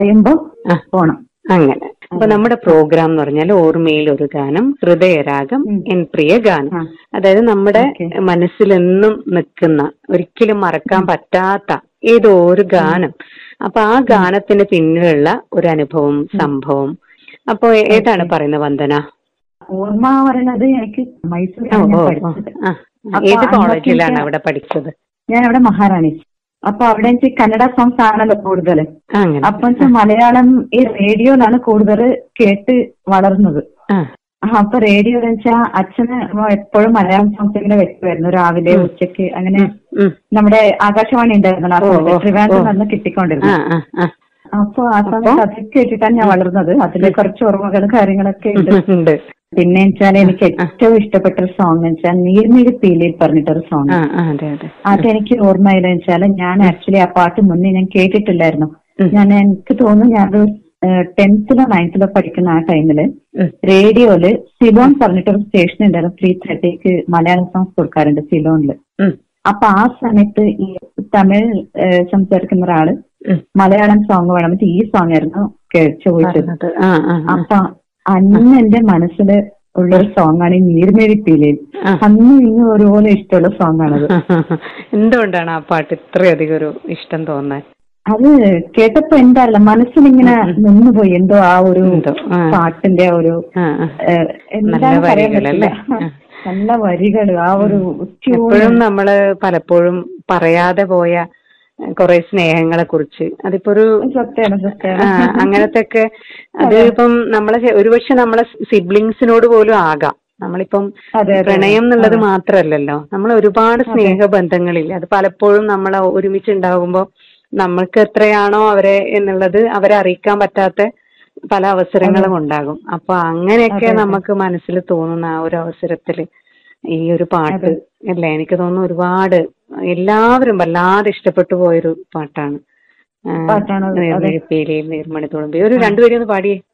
പറയുമ്പോ ആ. പോണം അങ്ങനെ അപ്പൊ നമ്മുടെ പ്രോഗ്രാം എന്ന് പറഞ്ഞാൽ ഓർമ്മയിൽ ഒരു ഗാനം ഹൃദയരാഗം ഉം. എൻ പ്രിയ ഗാനം ആ. അതായത് നമ്മുടെ ഓക്കേ. മനസ്സിലെന്നും നിൽക്കുന്ന ഒരിക്കലും മറക്കാൻ പറ്റാത്ത ഏതോ ഒരു ഗാനം അപ്പൊ ആ ഗാനത്തിന് പിന്നിലുള്ള ഒരു അനുഭവം സംഭവം അപ്പൊ ഏതാണ് പറയുന്നത് വന്ദന ഓർമ്മ പറയണത് എനിക്ക് ഓ, മൈസൂരിലാണ് ഓ, ഞാൻ ഓ. പഠിച്ചത് ആ. അപ്പൊ ഏത് അന്നൊക്കെ കോളേജിലാണ് എനിക്ക് അവിടെ പഠിച്ചത് ഞാൻ അവിടെ മഹാറാണി അപ്പൊ അവിടെ എനിക്ക് കന്നഡ സോങ്സ് ആണല്ലോ കൂടുതൽ അങ്ങനെ അപ്പൊ വെച്ചാ മലയാളം ഈ റേഡിയോയിലാണ് കൂടുതൽ കേട്ട് വളർന്നത് ആ. ആ, അപ്പൊ റേഡിയോ വെച്ചാൽ അച്ഛന് എപ്പോഴും മലയാളം സോങ്സ് ഇങ്ങനെ വെക്കുമായിരുന്നു രാവിലെ ഉച്ചക്ക് അങ്ങനെ ഉം. നമ്മുടെ ആകാശവാണി ഉണ്ടായിരുന്നല്ലോ ആ ഓ, സമയത്ത് ഓ, ട്രിവാൻഡ്രം ഓ. വന്ന് കിട്ടിക്കൊണ്ടിരുന്നു ആ ആ ആ അപ്പൊ ആ സമയത്ത് അത് കേട്ടിട്ടാണ് ഞാൻ വളർന്നത് അതിലെ കുറച്ച് ഓർമ്മകളും കാര്യങ്ങളൊക്കെ ഉണ്ട് ഉണ്ട് പിന്നെ വെച്ചാൽ എനിക്ക് ഏറ്റവും ഇഷ്ടപ്പെട്ട ഒരു സോങ് വെച്ചാൽ നീർമിഴി പീലിയിൽ പറഞ്ഞിട്ടൊരു സോങ് ആ ആ, അതെ അതെ അതെനിക്ക് ഓർമ്മയില്ല വെച്ചാല് ഞാൻ ആക്ച്വലി ആ പാട്ട് മുന്നേ ഞാൻ കേട്ടിട്ടില്ലായിരുന്നു ഉം. ഞാൻ എനിക്ക് തോന്നുന്നു ഞാൻ ടെൻത്തിലോ നയൻത്തിലോ പഠിക്കുന്ന ആ ടൈമില് ഉം. റേഡിയോയില് സിലോൺ പറഞ്ഞിട്ടൊരു സ്റ്റേഷൻ ഉണ്ടായിരുന്നു ത്രീ തേർട്ടിക്ക് മലയാളം സോങ്സ് കൊടുക്കാറുണ്ട് സിലോണില് ഉം. അപ്പൊ ആ സമയത്ത് ഈ തമിഴ് ഏഹ്, സംസാരിക്കുന്ന ഒരാള് ഉം. മലയാളം സോങ് വേണം എന്നിട്ട് ഈ സോങ് ആയിരുന്നു കേ- ചോദിച്ചത് പറഞ്ഞത്. ആ ആ ആ. അപ്പൊ അന്ന് എന്റെ മനസ്സിൽ ഉള്ളൊരു സോങ് ആണ് ഈ നീർമേഴിപ്പീലയിൽ ആ. അന്നും ഇന്നും ഒരുപോലെ ഇഷ്ടമുള്ള സോങ് ആണത് എന്തുകൊണ്ടാണ് ആ പാട്ട് ഇത്രയധികം ഒരു ഇഷ്ടം തോന്നാൻ അത് കേട്ടപ്പോ എന്താറില്ല മനസ്സിലിങ്ങനെ നിന്നുപോയി എന്തോ ആ ഒരു എന്തോ, ആ. പാട്ടിന്റെ ആ ഒരു ആ, ആ. ഏഹ്, നല്ല എന്താണ് പറയാൻ വരികളല്ലേ? പറ്റില്ല. ആ. നല്ല വരികള് ആ ഒരു tune. എപ്പോഴും നമ്മള് പലപ്പോഴും പറയാതെ പോയ കുറെ സ്നേഹങ്ങളെ കുറിച്ച് അതിപ്പോ ഒരു സത്യാണ് ആ, സത്യാണ് അങ്ങനത്തെ ഒക്കെ അത് ഇപ്പം നമ്മളെ ചെ- ഒരുപക്ഷെ നമ്മളെ സിബ്ലിങ്സിനോട് പോലും ആകാം നമ്മളിപ്പം അതെ, അതെ. പ്രണയം എന്നുള്ളത് മാത്രല്ലല്ലോ നമ്മൾ ഒരുപാട് സ്നേഹബന്ധങ്ങളില്ല അത് പലപ്പോഴും നമ്മൾ ഒരുമിച്ചുണ്ടാകുമ്പോ നമ്മൾക്ക് എത്രയാണോ അവരെ എന്നുള്ളത് അവരെ അറിയിക്കാൻ പറ്റാത്ത പല അവസരങ്ങളും ഉണ്ടാകും അപ്പൊ അങ്ങനെയൊക്കെ നമുക്ക് മനസ്സിൽ തോന്നുന്ന ആ ഒരു അവസരത്തില് ഈ ഒരു പാട്ട് അല്ലേ എനിക്ക് തോന്നുന്നു ഒരുപാട് എല്ലാവരും വല്ലാതെ ഇഷ്ടപ്പെട്ടു പോയൊരു പാട്ടാണ് ആ, പാട്ടാണ് അത്. അതെ. നീർമിഴിപ്പീലിയിൽ നീർമണി തുളുമ്പി ഒരു രണ്ടുപേരും ഒന്ന് പാടിയേ